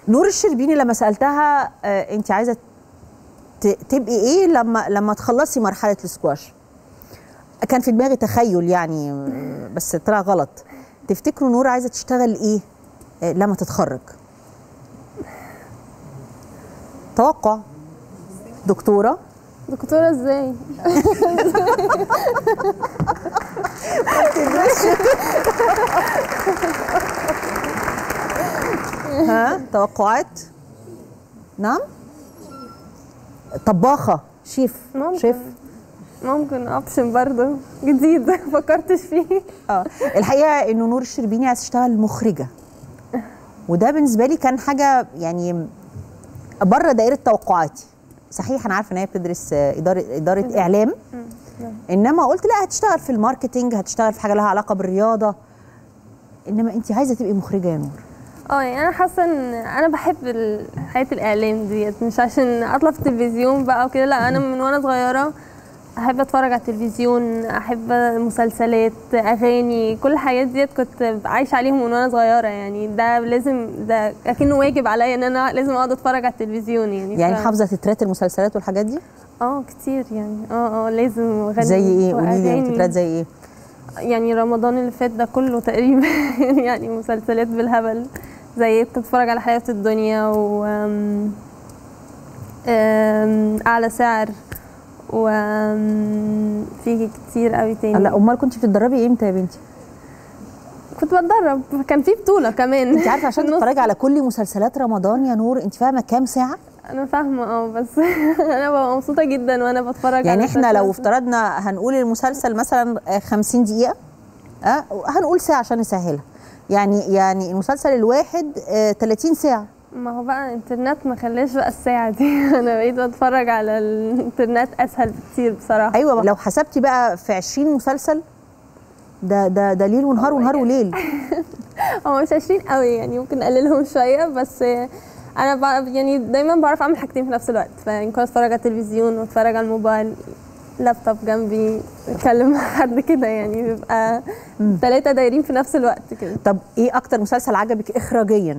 نور الشربيني لما سالتها آه انت عايزه ت- تبقي ايه لما لما تخلصي مرحله السكواش كان في دماغي تخيل يعني آه، بس طلع غلط تفتكروا نور عايزه تشتغل ايه آه، لما تتخرج توقع دكتوره دكتورة ازاي؟ ها توقعات نعم طباخه شيف ممكن. شيف ممكن اوبشن برضه جديد فكرتش فيه اه الحقيقه انه نور الشربيني عايزه تشتغل مخرجه وده بالنسبه لي كان حاجه يعني بره دائره توقعاتي صحيح انا عارفه ان هي بتدرس آه، اداره اداره اعلام انما قلت لا هتشتغل في الماركتينج هتشتغل في حاجه لها علاقه بالرياضه انما انت عايزه تبقي مخرجه يا نور اه يعني انا حاسه ان انا بحب ال- حياه الاعلام ديت مش عشان اطلع في التلفزيون بقى وكده لا انا من وانا صغيره احب اتفرج على التلفزيون احب مسلسلات اغاني كل الحاجات ديت كنت عايشه عليهم من وانا صغيره يعني ده لازم ده اكنه واجب عليا ان انا لازم اقعد اتفرج على التلفزيون يعني يعني ف- حافظه تترات المسلسلات والحاجات دي اه كتير يعني اه اه لازم اغني زي ايه قولي لي وأغاني. تترات زي ايه يعني رمضان اللي فات ده كله تقريبا يعني مسلسلات بالهبل زي كنت بتفرج على حياة الدنيا و آم، آم، أعلى سعر و آم، في كتير قوي تاني لا امال كنت بتتدربي امتى يا بنتي كنت بتدرب كان في بطولة كمان انت عارفه عشان النص. تتفرجي على كل مسلسلات رمضان يا نور انت فاهمه كام ساعه أنا فاهمة اه بس أنا ببقى مبسوطة جدا وأنا بتفرج يعني على احنا لو المسلسلات. افترضنا هنقول المسلسل مثلا آه، 50 دقيقة اه هنقول ساعة عشان نسهلها يعني يعني المسلسل الواحد آه، 30 ساعة ما هو بقى الانترنت ما خلاش بقى الساعة دي أنا بقيت بتفرج على الانترنت أسهل بكتير بصراحة ايوه لو حسبتي بقى في 20 مسلسل ده ده ده ليل ونهار ونهار وليل هو مش 20 قوي يعني ممكن نقللهم شويه بس انا بعرف يعني دايما بعرف اعمل حاجتين في نفس الوقت فيعني كنت اتفرج على التلفزيون واتفرج على الموبايل لابتوب جنبي اتكلم مع حد كده يعني بيبقى ثلاثه دايرين في نفس الوقت كده طب ايه اكتر مسلسل عجبك اخراجيا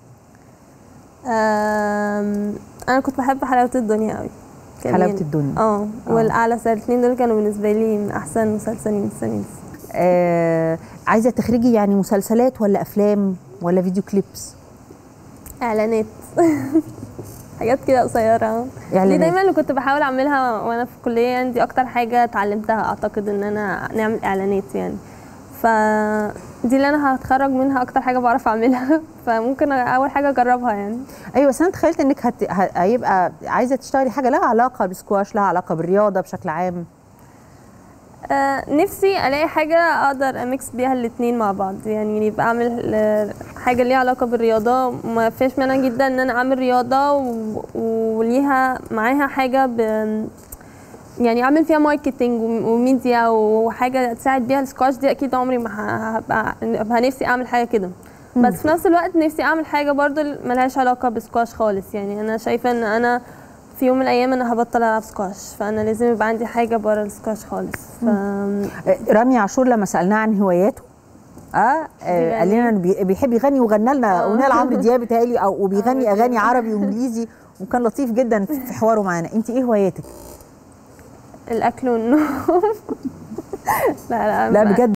آم، انا كنت بحب حلاوه الدنيا قوي كان حلاوة يعني- الدنيا. اه والاعلى سعر الاثنين دول كانوا بالنسبه لي من احسن مسلسلين السنه دي آه عايزة تخرجي يعني مسلسلات ولا افلام ولا فيديو كليبس اعلانات حاجات كده قصيره دي إعلانات. دايما اللي كنت بحاول اعملها وانا في الكليه يعني دي اكتر حاجه اتعلمتها اعتقد ان انا نعمل اعلانات يعني ف دي اللي انا هتخرج منها اكتر حاجه بعرف اعملها فممكن اول حاجه اجربها يعني ايوه بس انا تخيلت انك هت... ه- هيبقى عايزة تشتغلي حاجة لها علاقة بالسكواش لها علاقة بالرياضة بشكل عام آه نفسي الاقي حاجه اقدر اميكس بيها الاتنين مع بعض يعني يبقى اعمل آه، حاجه ليها علاقه بالرياضه ما فيش مانع جدا ان انا اعمل رياضه و- وليها معاها حاجه ب يعني اعمل فيها ماركتينج وم- وميديا وحاجه تساعد بيها السكواش دي اكيد عمري ما ه- هبقى هبقى نفسي اعمل حاجه كده بس في نفس الوقت نفسي اعمل حاجه برضو ملهاش علاقه بسكواش خالص يعني انا شايفه ان انا في يوم من الايام انا هبطل العب سكواش فانا لازم يبقى عندي حاجه بره السكواش خالص ف... آه، رامي عاشور لما سالناه عن هواياته اه, آه قال لنا إنه بي- بيحب يغني وغنى لنا اغنيه لعمرو دياب بتهيألي او وبيغني اغاني عربي وانجليزي وكان لطيف جدا في حواره معانا انت ايه هواياتك الاكل والنوم لا لا لا بجد